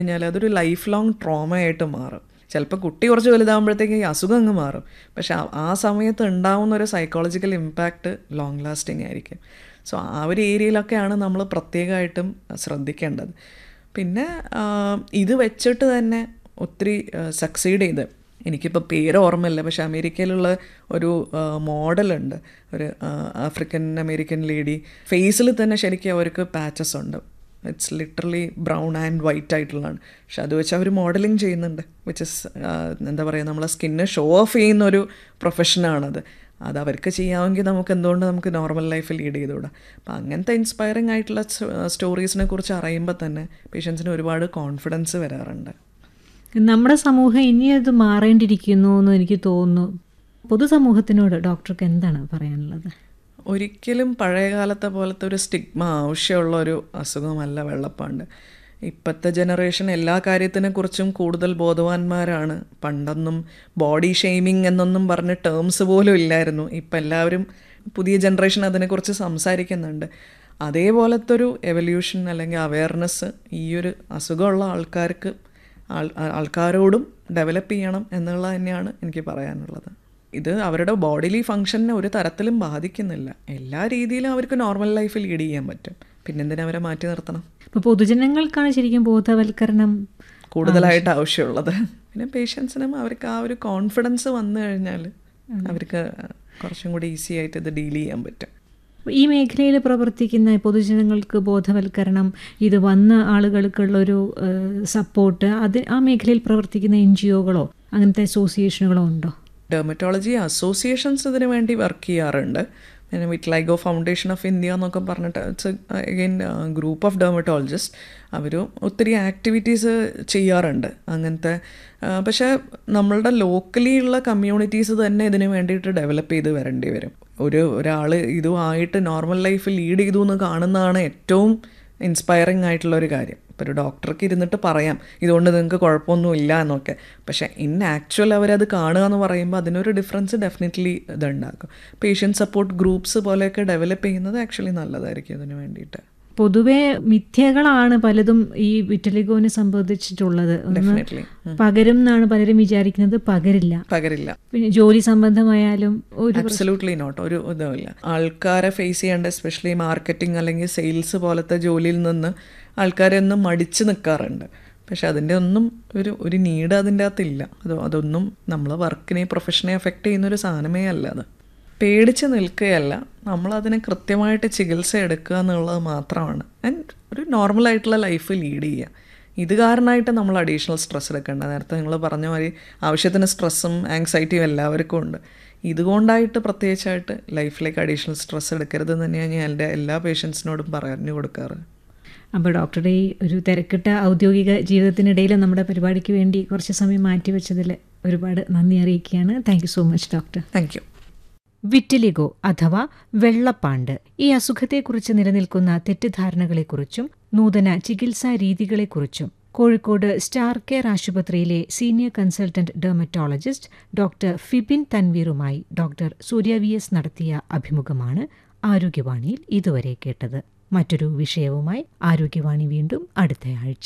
കഴിഞ്ഞാൽ അതൊരു life long ട്രോമയായിട്ട് മാറും ചിലപ്പോൾ കുട്ടി കുറച്ച് വലുതാകുമ്പോഴത്തേക്ക് ഈ അസുഖം അങ്ങ് മാറും പക്ഷെ ആ- ആ സമയത്ത് ഉണ്ടാവുന്ന ഒരു സൈക്കോളജിക്കൽ ഇമ്പാക്റ്റ് ലോങ് ലാസ്റ്റിംഗ് ആയിരിക്കും സോ ആ ഒരു ഏരിയയിലൊക്കെയാണ് നമ്മൾ പ്രത്യേകമായിട്ടും ശ്രദ്ധിക്കേണ്ടത് പിന്നെ ആ, ഇത് വെച്ചിട്ട് തന്നെ ഒത്തിരി സക്സീഡ് ചെയ്ത് എനിക്കിപ്പോൾ പേര് ഓർമ്മയില്ല പക്ഷെ അമേരിക്കയിലുള്ള ഒരു മോഡലുണ്ട് ഒരു ആ, ആഫ്രിക്കൻ അമേരിക്കൻ ലേഡി ഫേസിൽ തന്നെ ശരിക്കും അവർക്ക് പാച്ചസ് ഉണ്ട് it's literally brown and white ആയിട്ടുള്ളതാണ് പക്ഷെ അത് വെച്ച് അവർ മോഡലിംഗ് ചെയ്യുന്നുണ്ട് വിച്ച് ഇസ് എന്താ പറയുക നമ്മളെ സ്കിന്ന് ഷോ ഓഫ് ചെയ്യുന്ന ഒരു പ്രൊഫഷനാണത് അത് അവർക്ക് ചെയ്യാമെങ്കിൽ നമുക്ക് എന്തുകൊണ്ട് നമുക്ക് നോർമൽ ലൈഫ് ലീഡ് ചെയ്തുകൂടാ അപ്പം അങ്ങനത്തെ ഇൻസ്പയറിംഗ് ആയിട്ടുള്ള സ്റ്റോറീസിനെ കുറിച്ച് അറിയുമ്പോൾ തന്നെ പേഷ്യൻസിന് ഒരുപാട് കോൺഫിഡൻസ് വരാറുണ്ട് നമ്മുടെ സമൂഹം ഇനി അത് മാറേണ്ടിയിരിക്കുന്നു എന്ന് എനിക്ക് തോന്നുന്നു പൊതുസമൂഹത്തിനോട് ഡോക്ടർക്ക് എന്താണ് പറയാനുള്ളത് ഒരിക്കലും പഴയ കാലത്തെ പോലത്തെ ഒരു സ്റ്റിഗ്മ ആവശ്യമുള്ള ഒരു അസുഖമല്ല വെള്ളപ്പാണ്ട് ഇപ്പോഴത്തെ ജനറേഷൻ എല്ലാ കാര്യത്തിനെ കുറിച്ചും കൂടുതൽ ബോധവാന്മാരാണ് പണ്ടൊന്നും ബോഡി ഷെയ്മിങ് എന്നൊന്നും പറഞ്ഞ ടേംസ് പോലും ഇല്ലായിരുന്നു ഇപ്പം എല്ലാവരും പുതിയ ജനറേഷൻ അതിനെക്കുറിച്ച് സംസാരിക്കുന്നുണ്ട് അതേപോലത്തെ ഒരു എവല്യൂഷൻ അല്ലെങ്കിൽ അവയർനെസ് ഈ ഒരു അസുഖമുള്ള ആൾക്കാർക്ക് ആൾ ആൾക്കാരോടും ഡെവലപ്പ് ചെയ്യണം എന്നുള്ളത് തന്നെയാണ് എനിക്ക് പറയാനുള്ളത് ഇത് അവരുടെ ബോഡിലി ഫങ്ഷനെ ഒരു തരത്തിലും ബാധിക്കുന്നില്ല എല്ലാ രീതിയിലും അവർക്ക് നോർമൽ ലൈഫ് ലീഡ് ചെയ്യാൻ പറ്റും പിന്നെന്തിനാ അവരെ മാറ്റി നിർത്തണം ഇപ്പോൾ പൊതുജനങ്ങൾക്കാണ് ശരിക്കും ബോധവൽക്കരണം കൂടുതലായിട്ട് ആവശ്യമുള്ളത് പിന്നെ പേഷ്യൻസിനും അവർക്ക് ആ ഒരു കോൺഫിഡൻസ് വന്നു കഴിഞ്ഞാൽ അവർക്ക് കുറച്ചും കൂടി ഈസി ആയിട്ട് ഇത് ഡീൽ ചെയ്യാൻ പറ്റും ഈ മേഖലയിൽ പ്രവർത്തിക്കുന്ന പൊതുജനങ്ങൾക്ക് ബോധവൽക്കരണം ഇത് വന്ന ആളുകൾക്കുള്ളൊരു സപ്പോർട്ട് അത് ആ മേഖലയിൽ പ്രവർത്തിക്കുന്ന എൻ ജി ഒകളോ അങ്ങനത്തെ അസോസിയേഷനുകളോ ഉണ്ടോ ഡെർമറ്റോളജി അസോസിയേഷൻസ് ഇതിനു വേണ്ടി വർക്ക് ചെയ്യാറുണ്ട് പിന്നെ വിറ്റ്ലൈഗോ ഫൗണ്ടേഷൻ ഓഫ് ഇന്ത്യ എന്നൊക്കെ പറഞ്ഞിട്ട് it's again group of dermatologist അവരും ഒത്തിരി ആക്ടിവിറ്റീസ് ചെയ്യാറുണ്ട് അങ്ങനത്തെ ആ, പക്ഷേ നമ്മളുടെ ലോക്കലി ഉള്ള കമ്മ്യൂണിറ്റീസ് തന്നെ ഇതിന് വേണ്ടിയിട്ട് ഡെവലപ്പ് ചെയ്ത് വരേണ്ടി വരും ഒരു ഒരാൾ ഇതുമായിട്ട് നോർമൽ ലൈഫ് ലീഡ് ചെയ്തു എന്ന് കാണുന്നതാണ് ഏറ്റവും ഇൻസ്പയറിംഗ് ആയിട്ടുള്ള ഒരു കാര്യം ഇപ്പോൾ ഒരു ഡോക്ടർക്ക് ഇരുന്നിട്ട് പറയാം ഇതുകൊണ്ട് നിങ്ങൾക്ക് കുഴപ്പമൊന്നുമില്ല എന്നൊക്കെ പക്ഷേ ഇൻ ആക്ച്വൽ അവരത് കാണുക എന്ന് പറയുമ്പോൾ അതിനൊരു ഡിഫറൻസ് ഡെഫിനറ്റ്ലി ഇതുണ്ടാക്കും പേഷ്യൻ്റ് സപ്പോർട്ട് ഗ്രൂപ്പ്സ് പോലെയൊക്കെ ഡെവലപ്പ് ചെയ്യുന്നത് ആക്ച്വലി നല്ലതായിരിക്കും ഇതിന് വേണ്ടിയിട്ട് പൊതുവെ മിഥ്യകളാണ് പലതും ഈ വിറ്റലിഗോനെ സംബന്ധിച്ചിട്ടുള്ളത് ഒന്ന് ഡെഫിനറ്റ്ലി പകരും എന്നാണ് പലരും വിചാരിക്കുന്നത് പകരില്ല പകരില്ല പിന്നെ ജോലി സംബന്ധമായാലും ഒരു അബ്സല്യൂട്ട്ലി നോട്ട് ഒരു ഇതുമില്ല ആൾക്കാരെ ഫേസ് ചെയ്യേണ്ട എസ്പെഷ്യലി മാർക്കറ്റിംഗ് അല്ലെങ്കിൽ സെയിൽസ് പോലത്തെ ജോലിയിൽ നിന്ന് ആൾക്കാരൊന്നും മടിച്ച് നിൽക്കാറുണ്ട് പക്ഷെ അതിൻ്റെ ഒന്നും ഒരു ഒരു നീഡ് അതിൻ്റെ അകത്തില്ല അത് അതൊന്നും നമ്മളെ വർക്കിനെ പ്രൊഫഷനെ എഫക്റ്റ് ചെയ്യുന്ന ഒരു സാധനമേ അല്ല അത് പേടിച്ച് നിൽക്കുകയല്ല നമ്മളതിനെ കൃത്യമായിട്ട് ചികിത്സ എടുക്കുക എന്നുള്ളത് മാത്രമാണ് ആൻഡ് ഒരു നോർമലായിട്ടുള്ള ലൈഫ് ലീഡ് ചെയ്യുക ഇത് കാരണമായിട്ട് നമ്മൾ അഡീഷണൽ സ്ട്രെസ് എടുക്കേണ്ട നേരത്തെ നിങ്ങൾ പറഞ്ഞ മാതിരി ആവശ്യത്തിന് സ്ട്രെസ്സും ആങ്സൈറ്റിയും എല്ലാവർക്കും ഉണ്ട് ഇതുകൊണ്ടായിട്ട് പ്രത്യേകിച്ചായിട്ട് ലൈഫിലേക്ക് അഡീഷണൽ സ്ട്രെസ് എടുക്കരുതെന്ന് തന്നെയാണ് ഞാൻ എൻ്റെ എല്ലാ പേഷ്യൻസിനോടും പറഞ്ഞു കൊടുക്കാറ് അപ്പോൾ ഡോക്ടറുടെ ഈ ഒരു തിരക്കിട്ട ഔദ്യോഗിക ജീവിതത്തിനിടയിൽ നമ്മുടെ പരിപാടിക്ക് വേണ്ടി കുറച്ച് സമയം മാറ്റിവെച്ചതിൽ ഒരുപാട് നന്ദി അറിയിക്കുകയാണ് thank you so much doctor thank you vitiligo അഥവാ വെള്ളപ്പാണ്ട് ഈ അസുഖത്തെക്കുറിച്ച് നിലനിൽക്കുന്ന തെറ്റിദ്ധാരണകളെക്കുറിച്ചും നൂതന ചികിത്സാ രീതികളെക്കുറിച്ചും കോഴിക്കോട് സ്റ്റാർ കെയർ ആശുപത്രിയിലെ senior consultant dermatologist doctor Fibin തൻവീറുമായി ഡോക്ടർ സൂര്യ വി എസ് നടത്തിയ അഭിമുഖമാണ് ആരോഗ്യവാണിയിൽ ഇതുവരെ കേട്ടത് മറ്റൊരു വിഷയവുമായി ആരോഗ്യവാണി വീണ്ടും അടുത്തയാഴ്ച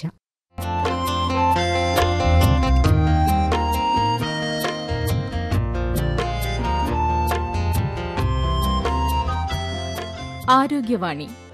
ആരോഗ്യവാണി